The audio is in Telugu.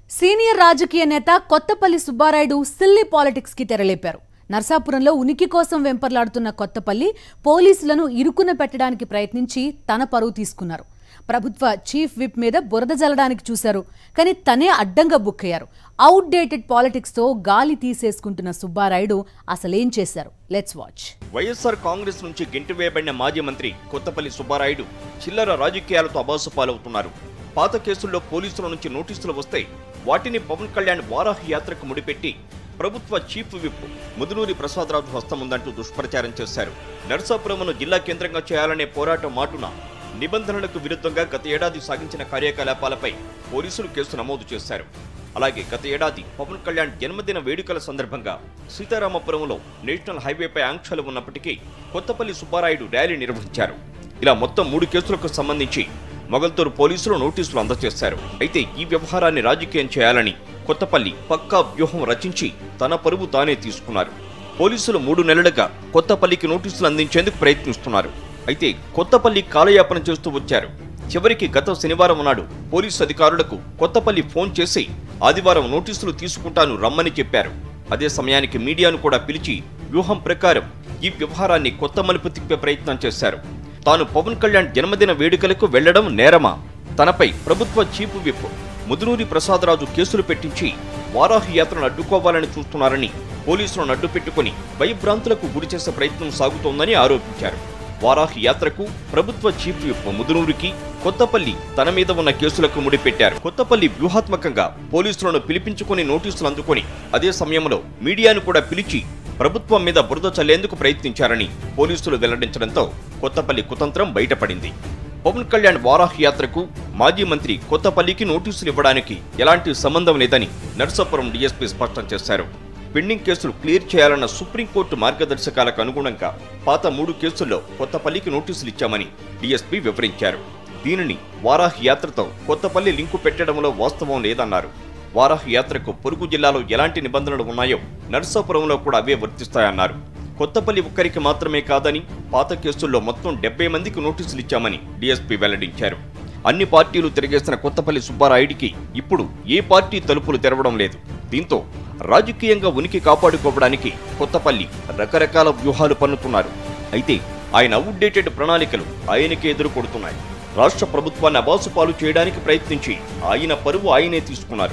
సీనియర్ రాజకీయ నేత కొత్తపల్లి సుబ్బారాయుడు సిల్లీ పాలిటిక్స్ కి తెరలేపారు నర్సాపురంలో ఉనికి కోసం వెంపర్లాడుతున్న కొత్తపల్లి పోలీసులను ఇరుకున పెట్టడానికి ప్రయత్నించి తన పరువు తీసుకున్నారు ప్రభుత్వ చీఫ్ విప్ మీద బురద జల్లడానికి చూశారు కానీ తనే అడ్డంగా బుక్ అయ్యారు అవుట్ డేటెడ్ పాలిటిక్స్తో గాలి తీసేసుకుంటున్న సుబ్బారాయుడు అసలేం చేశారు లెట్స్ వాచ్ వైఎస్ఆర్ కాంగ్రెస్ నుంచి గెంటివేయబడిన మాజీ మంత్రి కొత్తపల్లి సుబ్బారాయుడు చిల్లర రాజకీయాలతో అబాసు పాలవుతున్నారు పాత కేసుల్లో పోలీసుల నుంచి నోటీసులు వస్తే వాటిని పవన్ కళ్యాణ్ వారాహి యాత్రకు ముడిపెట్టి ప్రభుత్వ చీఫ్ విప్ ముదునూరి ప్రసాదరాజు హస్తముందంటూ దుష్ప్రచారం చేశారు నర్సాపురంను జిల్లా కేంద్రంగా చేయాలనే పోరాటం మాటున నిబంధనలకు విరుద్ధంగా గత ఏడాది సాగించిన కార్యకలాపాలపై పోలీసులు కేసు నమోదు చేశారు అలాగే గత ఏడాది పవన్ కళ్యాణ్ జన్మదిన వేడుకల సందర్భంగా సీతారామపురంలో నేషనల్ హైవేపై ఆంక్షలు ఉన్నప్పటికీ కొత్తపల్లి సుబ్బారాయుడు ర్యాలీ నిర్వహించారు ఇలా మొత్తం మూడు కేసులకు సంబంధించి మొగల్తూరు పోలీసులు నోటీసులు అందజేశారు అయితే ఈ వ్యవహారాన్ని రాజకీయం చేయాలని కొత్తపల్లి పక్కా వ్యూహం రచించి తన పరువు తానే తీసుకున్నారు పోలీసులు మూడు నెలలుగా కొత్తపల్లికి నోటీసులు అందించేందుకు ప్రయత్నిస్తున్నారు అయితే కొత్తపల్లి కాలయాపన చేస్తూ వచ్చారు చివరికి గత శనివారం నాడు పోలీసు అధికారులకు కొత్తపల్లి ఫోన్ చేసి ఆదివారం నోటీసులు తీసుకుంటాను రమ్మని చెప్పారు అదే సమయానికి మీడియాను కూడా పిలిచి వ్యూహం ప్రకారం ఈ వ్యవహారాన్ని కొత్త మలుపు తిప్పే ప్రయత్నం చేశారు తాను పవన్ కళ్యాణ్ జన్మదిన వేడుకలకు వెళ్లడం నేరమా తనపై ప్రభుత్వ చీఫ్ విప్ ముదునూరి ప్రసాదరాజు కేసులు పెట్టించి వారాహి యాత్రను అడ్డుకోవాలని చూస్తున్నారని పోలీసులను అడ్డు పెట్టుకుని భయభ్రాంతులకు గురిచేసే ప్రయత్నం సాగుతోందని ఆరోపించారు వారాహి యాత్రకు ప్రభుత్వ చీఫ్ విప్ ముదునూరికి కొత్తపల్లి తన మీద ఉన్న కేసులకు ముడిపెట్టారు కొత్తపల్లి వ్యూహాత్మకంగా పోలీసులను పిలిపించుకుని నోటీసులు అందుకొని అదే సమయంలో మీడియాను కూడా పిలిచి ప్రభుత్వం మీద బురద చల్లేందుకు ప్రయత్నించారని పోలీసులు వెల్లడించడంతో కొత్తపల్లి కుతంత్రం బయటపడింది పవన్ కళ్యాణ్ వారాహి యాత్రకు మాజీ మంత్రి కొత్తపల్లికి నోటీసులు ఇవ్వడానికి ఎలాంటి సంబంధం లేదని నర్సాపురం డీఎస్పీ స్పష్టం చేశారు పెండింగ్ కేసులు క్లియర్ చేయాలన్న సుప్రీంకోర్టు మార్గదర్శకాలకు అనుగుణంగా పాత మూడు కేసుల్లో కొత్తపల్లికి నోటీసులు ఇచ్చామని డీఎస్పీ వివరించారు దీనిని వారాహి యాత్రతో కొత్తపల్లి లింకు పెట్టడంలో వాస్తవం లేదన్నారు వారాహి యాత్రకు పొరుగు జిల్లాలో ఎలాంటి నిబంధనలు ఉన్నాయో నర్సాపురంలో కూడా అవే వర్తిస్తాయన్నారు కొత్తపల్లి ఒక్కరికి మాత్రమే కాదని పాత కేసుల్లో మొత్తం డెబ్బై మందికి నోటీసులు ఇచ్చామని డీఎస్పీ వెల్లడించారు అన్ని పార్టీలు తిరిగేసిన కొత్తపల్లి సుబ్బారాయుడికి ఇప్పుడు ఏ పార్టీ తలుపులు తెరవడం లేదు దీంతో రాజకీయంగా ఉనికి కాపాడుకోవడానికి కొత్తపల్లి రకరకాల వ్యూహాలు పన్నుతున్నారు అయితే ఆయన అవుట్డేటెడ్ ప్రణాళికలు ఆయనకే ఎదురు కొడుతున్నాయి రాష్ట్ర ప్రభుత్వాన్ని అబాసుపాలు చేయడానికి ప్రయత్నించి ఆయన పరువు ఆయనే తీసుకున్నారు